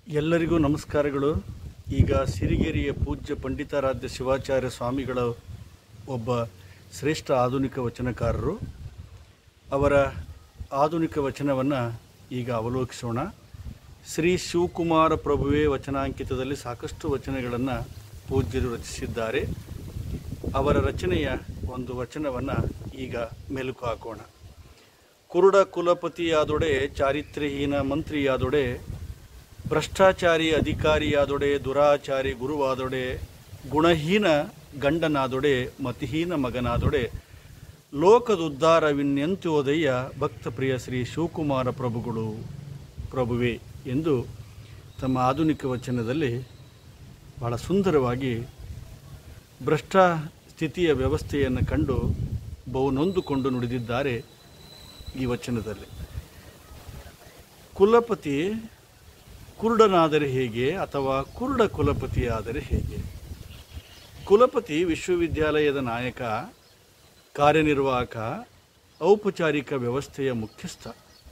ಎಲ್ಲರಿಗೂ ನಮಸ್ಕಾರಗಳು ಈಗ ಸಿರಿಗೆರೆಯ ಪೂಜ್ಯ ಪಂಡಿತಾರಾಧ್ಯ ಶಿವಾಚಾರ್ಯ ಸ್ವಾಮಿಗಳ ಒಬ್ಬ ಶ್ರೇಷ್ಠ ಆಧುನಿಕ ವಚನಕಾರರು ಅವರ ಆಧುನಿಕ ವಚನವನ್ನು ಈಗ ಅವಲೋಕಿಸೋಣ ಶ್ರೀ ಶಿವಕುಮಾರ ಪ್ರಭುವೇ ವಚನಾಂಕಿತದಲ್ಲಿ ಸಾಕಷ್ಟು ವಚನಗಳನ್ನು ಪೂಜ್ಯರು ರಚಿಸಿದ್ದಾರೆ ಅವರ ರಚನೆಯ ಒಂದು ವಚನವನ್ನು ಈಗ ಮೆಲುಕು ಹಾಕೋಣ ಕುರುಡ ಕುಲಪತಿಯಾದೊಡೆ ಚಾರಿತ್ರ್ಯಹೀನ ಮಂತ್ರಿಯಾದೊಡೆ ಭ್ರಷ್ಟಾಚಾರಿ ಅಧಿಕಾರಿಯಾದೊಡೆ ದುರಾಚಾರಿ ಗುರುವಾದೊಡೆ ಗುಣಹೀನ ಗಂಡನಾದೊಡೆ ಮತಿಹೀನ ಮಗನಾದೊಡೆ ಲೋಕದುದ್ಧಾರವಿನ್ಯಂತ್ಯೋದಯ ಭಕ್ತಪ್ರಿಯ ಶ್ರೀ ಶಿವಕುಮಾರ ಪ್ರಭುಗಳು ಪ್ರಭುವೆ ಎಂದು ತಮ್ಮ ಆಧುನಿಕ ವಚನದಲ್ಲಿ ಬಹಳ ಸುಂದರವಾಗಿ ಭ್ರಷ್ಟ ಸ್ಥಿತಿಯ ವ್ಯವಸ್ಥೆಯನ್ನು ಕಂಡು ಬಹು ನೊಂದುಕೊಂಡು ನುಡಿದಿದ್ದಾರೆ ಈ ವಚನದಲ್ಲಿ ಕುಲಪತಿ ಕುರುಡನಾದರೆ ಹೇಗೆ ಅಥವಾ ಕುರುಡ ಕುಲಪತಿಯಾದರೆ ಹೇಗೆ ಕುಲಪತಿ ವಿಶ್ವವಿದ್ಯಾಲಯದ ನಾಯಕ ಕಾರ್ಯನಿರ್ವಾಹಕ ಔಪಚಾರಿಕ ವ್ಯವಸ್ಥೆಯ ಮುಖ್ಯಸ್ಥ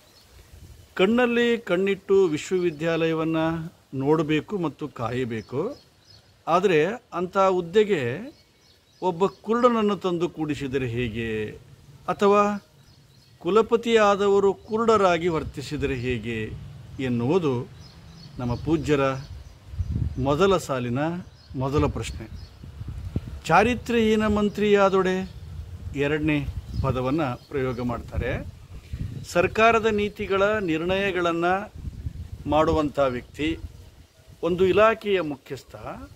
ಕಣ್ಣಲ್ಲಿ ಕಣ್ಣಿಟ್ಟು ವಿಶ್ವವಿದ್ಯಾಲಯವನ್ನು ನೋಡಬೇಕು ಮತ್ತು ಕಾಯಬೇಕು ಆದರೆ ಅಂಥ ಹುದ್ದೆಗೆ ಒಬ್ಬ ಕುರುಡನನ್ನು ತಂದು ಕೂಡಿಸಿದರೆ ಹೇಗೆ ಅಥವಾ ಕುಲಪತಿಯಾದವರು ಕುರುಡರಾಗಿ ವರ್ತಿಸಿದರೆ ಹೇಗೆ ಎನ್ನುವುದು ನಮ್ಮ ಪೂಜ್ಯರ ಮೊದಲ ಸಾಲಿನ ಮೊದಲ ಪ್ರಶ್ನೆ ಚಾರಿತ್ರ್ಯಹೀನ ಮಂತ್ರಿಯಾದೊಡೆ ಎರಡನೇ ಪದವನ್ನು ಪ್ರಯೋಗ ಮಾಡ್ತಾರೆ ಸರ್ಕಾರದ ನೀತಿಗಳ ನಿರ್ಣಯಗಳನ್ನು ಮಾಡುವಂಥ ವ್ಯಕ್ತಿ ಒಂದು ಇಲಾಖೆಯ ಮುಖ್ಯಸ್ಥ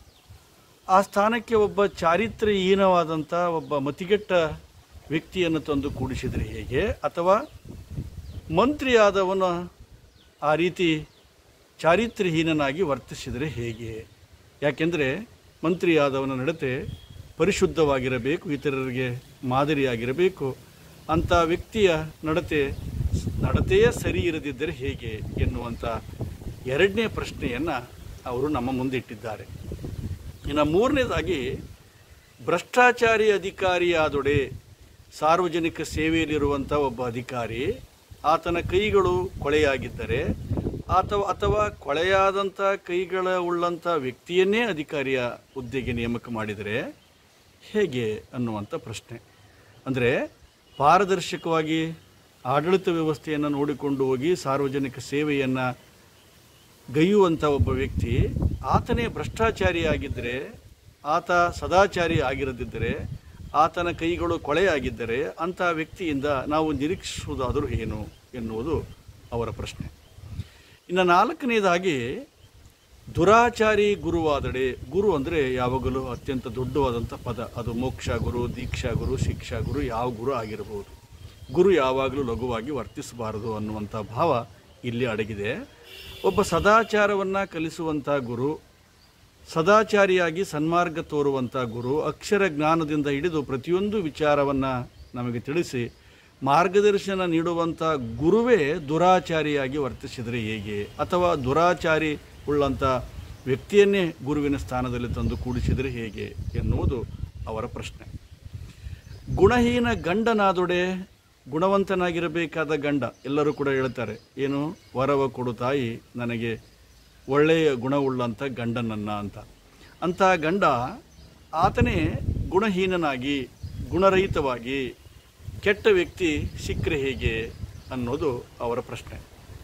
ಆ ಸ್ಥಾನಕ್ಕೆ ಒಬ್ಬ ಚಾರಿತ್ರ್ಯಹೀನವಾದಂಥ ಒಬ್ಬ ಮತಿಗೆಟ್ಟ ವ್ಯಕ್ತಿಯನ್ನು ತಂದು ಕೂಡಿಸಿದರೆ ಹೇಗೆ ಅಥವಾ ಮಂತ್ರಿಯಾದವನು ಆ ರೀತಿ ಚಾರಿತ್ರ್ಯಹೀನನಾಗಿ ವರ್ತಿಸಿದರೆ ಹೇಗೆ ಯಾಕೆಂದರೆ ಮಂತ್ರಿಯಾದವನ ನಡತೆ ಪರಿಶುದ್ಧವಾಗಿರಬೇಕು ಇತರರಿಗೆ ಮಾದರಿಯಾಗಿರಬೇಕು ಅಂಥ ವ್ಯಕ್ತಿಯ ನಡತೆ ನಡತೆಯೇ ಸರಿ ಇರದಿದ್ದರೆ ಹೇಗೆ ಎನ್ನುವಂಥ ಎರಡನೇ ಪ್ರಶ್ನೆಯನ್ನು ಅವರು ನಮ್ಮ ಮುಂದೆ ಇಟ್ಟಿದ್ದಾರೆ ಇನ್ನು ಮೂರನೇದಾಗಿ ಭ್ರಷ್ಟಾಚಾರಿ ಅಧಿಕಾರಿಯಾದೊಡೆ ಸಾರ್ವಜನಿಕ ಸೇವೆಯಲ್ಲಿರುವಂಥ ಒಬ್ಬ ಅಧಿಕಾರಿ ಆತನ ಕೈಗಳು ಕೊಳೆಯಾಗಿದ್ದರೆ ಅಥವಾ ಅಥವಾ ಕೊಳೆಯಾದಂಥ ಕೈಗಳ ಉಳ್ಳಂಥ ವ್ಯಕ್ತಿಯನ್ನೇ ಅಧಿಕಾರಿಯ ಹುದ್ದೆಗೆ ನೇಮಕ ಮಾಡಿದರೆ ಹೇಗೆ ಅನ್ನುವಂಥ ಪ್ರಶ್ನೆ ಅಂದರೆ ಪಾರದರ್ಶಕವಾಗಿ ಆಡಳಿತ ವ್ಯವಸ್ಥೆಯನ್ನು ನೋಡಿಕೊಂಡು ಹೋಗಿ ಸಾರ್ವಜನಿಕ ಸೇವೆಯನ್ನು ಗೈಯುವಂಥ ಒಬ್ಬ ವ್ಯಕ್ತಿ ಆತನೇ ಭ್ರಷ್ಟಾಚಾರಿಯಾಗಿದ್ದರೆ ಆತ ಸದಾಚಾರಿ ಆಗಿರದಿದ್ದರೆ ಆತನ ಕೈಗಳು ಕೊಳೆಯಾಗಿದ್ದರೆ ಅಂಥ ವ್ಯಕ್ತಿಯಿಂದ ನಾವು ನಿರೀಕ್ಷಿಸುವುದಾದರೂ ಏನು ಎನ್ನುವುದು ಅವರ ಪ್ರಶ್ನೆ ಇನ್ನು ನಾಲ್ಕನೇದಾಗಿ ದುರಾಚಾರಿ ಗುರುವಾದಡೆ ಗುರು ಅಂದರೆ ಯಾವಾಗಲೂ ಅತ್ಯಂತ ದೊಡ್ಡವಾದಂಥ ಪದ ಅದು ಮೋಕ್ಷ ಗುರು ದೀಕ್ಷಾ ಗುರು ಶಿಕ್ಷಾ ಗುರು ಯಾವ ಗುರು ಆಗಿರಬಹುದು ಗುರು ಯಾವಾಗಲೂ ಲಘುವಾಗಿ ವರ್ತಿಸಬಾರದು ಅನ್ನುವಂಥ ಭಾವ ಇಲ್ಲಿ ಅಡಗಿದೆ ಒಬ್ಬ ಸದಾಚಾರವನ್ನು ಕಲಿಸುವಂಥ ಗುರು ಸದಾಚಾರಿಯಾಗಿ ಸನ್ಮಾರ್ಗ ತೋರುವಂಥ ಗುರು ಅಕ್ಷರ ಜ್ಞಾನದಿಂದ ಹಿಡಿದು ಪ್ರತಿಯೊಂದು ವಿಚಾರವನ್ನು ನಮಗೆ ತಿಳಿಸಿ ಮಾರ್ಗದರ್ಶನ ನೀಡುವಂಥ ಗುರುವೇ ದುರಾಚಾರಿಯಾಗಿ ವರ್ತಿಸಿದರೆ ಹೇಗೆ ಅಥವಾ ದುರಾಚಾರಿ ಉಳ್ಳಂಥ ವ್ಯಕ್ತಿಯನ್ನೇ ಗುರುವಿನ ಸ್ಥಾನದಲ್ಲಿ ತಂದು ಕೂಡಿಸಿದರೆ ಹೇಗೆ ಎನ್ನುವುದು ಅವರ ಪ್ರಶ್ನೆ ಗುಣಹೀನ ಗಂಡನಾದೊಡೆ ಗುಣವಂತನಾಗಿರಬೇಕಾದ ಗಂಡ ಎಲ್ಲರೂ ಕೂಡ ಹೇಳ್ತಾರೆ ಏನು ವರವ ಕೊಡು ತಾಯಿ ನನಗೆ ಒಳ್ಳೆಯ ಗುಣವುಳ್ಳಂಥ ಗಂಡನನ್ನ ಅಂತ ಅಂಥ ಗಂಡ ಆತನೇ ಗುಣಹೀನನಾಗಿ ಗುಣರಹಿತವಾಗಿ ಕೆಟ್ಟ ವ್ಯಕ್ತಿ ಸಿಕ್ಕರೆ ಹೇಗೆ ಅನ್ನೋದು ಅವರ ಪ್ರಶ್ನೆ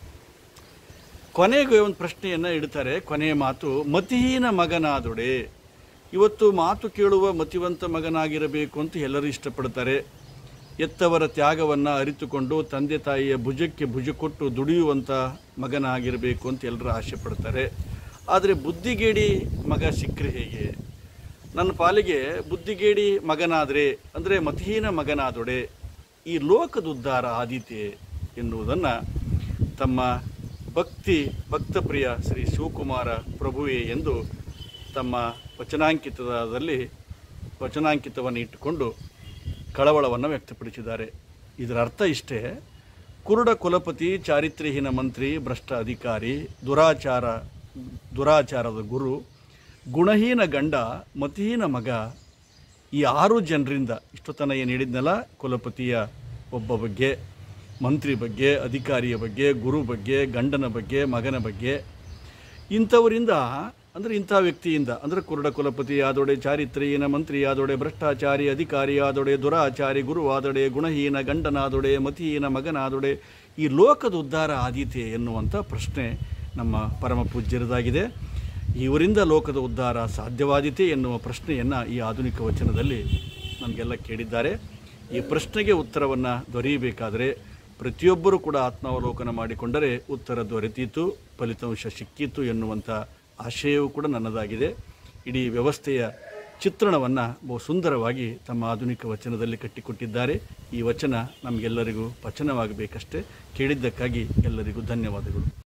ಕೊನೆಗೆ ಒಂದು ಪ್ರಶ್ನೆಯನ್ನು ಇಡ್ತಾರೆ ಕೊನೆಯ ಮಾತು ಮತಿಹೀನ ಮಗನಾದೊಡೆ ಇವತ್ತು ಮಾತು ಕೇಳುವ ಮತಿವಂತ ಮಗನಾಗಿರಬೇಕು ಅಂತ ಎಲ್ಲರೂ ಇಷ್ಟಪಡ್ತಾರೆ ಎತ್ತವರ ತ್ಯಾಗವನ್ನು ಅರಿತುಕೊಂಡು ತಂದೆ ತಾಯಿಯ ಭುಜಕ್ಕೆ ಭುಜ ಕೊಟ್ಟು ದುಡಿಯುವಂಥ ಮಗನಾಗಿರಬೇಕು ಅಂತ ಎಲ್ಲರೂ ಆಸೆ ಪಡ್ತಾರೆ ಆದರೆ ಬುದ್ಧಿಗೇಡಿ ಮಗ ಸಿಕ್ಕರೆ ಹೇಗೆ ನನ್ನ ಪಾಲಿಗೆ ಬುದ್ಧಿಗೇಡಿ ಮಗನಾದರೆ ಅಂದರೆ ಮತಿಹೀನ ಮಗನಾದೊಡೆ ಈ ಲೋಕದುದ್ಧಾರ ಆದೀತೆ ಎನ್ನುವುದನ್ನು ತಮ್ಮ ಭಕ್ತಿ ಭಕ್ತಪ್ರಿಯ ಶ್ರೀ ಶಿವಕುಮಾರ ಪ್ರಭುವೆ ಎಂದು ತಮ್ಮ ವಚನಾಂಕಿತದಲ್ಲಿ ವಚನಾಂಕಿತವನ್ನು ಇಟ್ಟುಕೊಂಡು ಕಳವಳವನ್ನು ವ್ಯಕ್ತಪಡಿಸಿದ್ದಾರೆ ಇದರ ಅರ್ಥ ಇಷ್ಟೇ ಕುರುಡ ಕುಲಪತಿ ಚಾರಿತ್ರ್ಯಹೀನ ಮಂತ್ರಿ ಭ್ರಷ್ಟ ಅಧಿಕಾರಿ ದುರಾಚಾರ ದುರಾಚಾರದ ಗುರು ಗುಣಹೀನ ಗಂಡ ಮತಿಹೀನ ಮಗ ಈ ಆರು ಜನರಿಂದ ಇಷ್ಟೊತ್ತನ ಏನು ಹೇಳಿದ್ನಲ್ಲ ಕುಲಪತಿಯ ಒಬ್ಬ ಬಗ್ಗೆ ಮಂತ್ರಿ ಬಗ್ಗೆ ಅಧಿಕಾರಿಯ ಬಗ್ಗೆ ಗುರು ಬಗ್ಗೆ ಗಂಡನ ಬಗ್ಗೆ ಮಗನ ಬಗ್ಗೆ ಇಂಥವರಿಂದ ಅಂದರೆ ಇಂಥ ವ್ಯಕ್ತಿಯಿಂದ ಅಂದರೆ ಕುರುಡ ಕುಲಪತಿ ಆದೊಡೆ ಚಾರಿತ್ರ್ಯಹೀನ ಮಂತ್ರಿ ಆದೊಡೆ ಭ್ರಷ್ಟಾಚಾರಿ ಅಧಿಕಾರಿ ಆದೊಡೆ ದುರಾಚಾರಿ ಗುರುವಾದೊಡೆ ಗುಣಹೀನ ಗಂಡನಾದೊಡೆ ಮತಿಹೀನ ಮಗನಾದೊಡೆ ಈ ಲೋಕದ ಉದ್ಧಾರ ಆದೀತೆ ಎನ್ನುವಂಥ ಪ್ರಶ್ನೆ ನಮ್ಮ ಪರಮ ಪೂಜ್ಯರದಾಗಿದೆ ಇವರಿಂದ ಲೋಕದ ಉದ್ಧಾರ ಸಾಧ್ಯವಾದೀತೆ ಎನ್ನುವ ಪ್ರಶ್ನೆಯನ್ನು ಈ ಆಧುನಿಕ ವಚನದಲ್ಲಿ ನಮಗೆಲ್ಲ ಕೇಳಿದ್ದಾರೆ ಈ ಪ್ರಶ್ನೆಗೆ ಉತ್ತರವನ್ನು ದೊರೆಯಬೇಕಾದರೆ ಪ್ರತಿಯೊಬ್ಬರೂ ಕೂಡ ಆತ್ಮಾವಲೋಕನ ಮಾಡಿಕೊಂಡರೆ ಉತ್ತರ ದೊರೆತೀತು ಫಲಿತಾಂಶ ಸಿಕ್ಕಿತು ಎನ್ನುವಂಥ ಆಶಯವೂ ಕೂಡ ನನ್ನದಾಗಿದೆ ಇಡೀ ವ್ಯವಸ್ಥೆಯ ಚಿತ್ರಣವನ್ನು ಬಹು ಸುಂದರವಾಗಿ ತಮ್ಮ ಆಧುನಿಕ ವಚನದಲ್ಲಿ ಕಟ್ಟಿಕೊಟ್ಟಿದ್ದಾರೆ ಈ ವಚನ ನಮಗೆಲ್ಲರಿಗೂ ಪಚನವಾಗಬೇಕಷ್ಟೇ ಕೇಳಿದ್ದಕ್ಕಾಗಿ ಎಲ್ಲರಿಗೂ ಧನ್ಯವಾದಗಳು